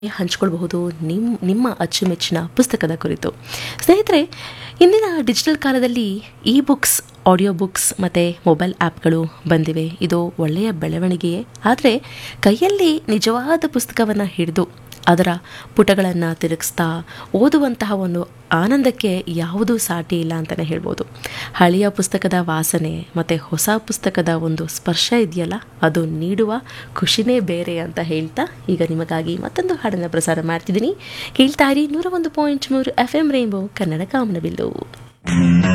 ಹಂಚ್ಕೊಳ್ಬಹುದು ನಿಮ್ಮ ನಿಮ್ಮ ಅಚ್ಚುಮೆಚ್ಚಿನ ಪುಸ್ತಕದ ಕುರಿತು ಸ್ನೇಹಿತರೆ ಇಂದಿನ ಡಿಜಿಟಲ್ ಕಾಲದಲ್ಲಿ ಇ ಬುಕ್ಸ್ ಆಡಿಯೋ ಬುಕ್ಸ್ ಮತ್ತು ಮೊಬೈಲ್ ಆ್ಯಪ್ಗಳು ಬಂದಿವೆ ಇದು ಒಳ್ಳೆಯ ಬೆಳವಣಿಗೆಯೇ ಆದರೆ ಕೈಯಲ್ಲಿ ನಿಜವಾದ ಪುಸ್ತಕವನ್ನು ಹಿಡಿದು ಅದರ ಪುಟಗಳನ್ನು ತಿರುಗಿಸ್ತಾ ಓದುವಂತಹ ಒಂದು ಆನಂದಕ್ಕೆ ಯಾವುದೂ ಸಾಟಿ ಇಲ್ಲ ಅಂತಲೇ ಹೇಳ್ಬೋದು ಹಳೆಯ ಪುಸ್ತಕದ ವಾಸನೆ ಮತ್ತು ಹೊಸ ಪುಸ್ತಕದ ಒಂದು ಸ್ಪರ್ಶ ಇದೆಯಲ್ಲ ಅದು ನೀಡುವ ಖುಷಿನೇ ಬೇರೆ ಅಂತ ಹೇಳ್ತಾ ಈಗ ನಿಮಗಾಗಿ ಮತ್ತೊಂದು ಹಾಡನ್ನು ಪ್ರಸಾರ ಮಾಡ್ತಿದ್ದೀನಿ ಕೇಳ್ತಾ ಇರಿ ನೂರ ಒಂದು ಪಾಯಿಂಟ್ ಮೂರು ಎಫ್ ಎಂ ರೇಂಬೋ ಕನ್ನಡ ಕಾಮನಬಿಲ್ಲು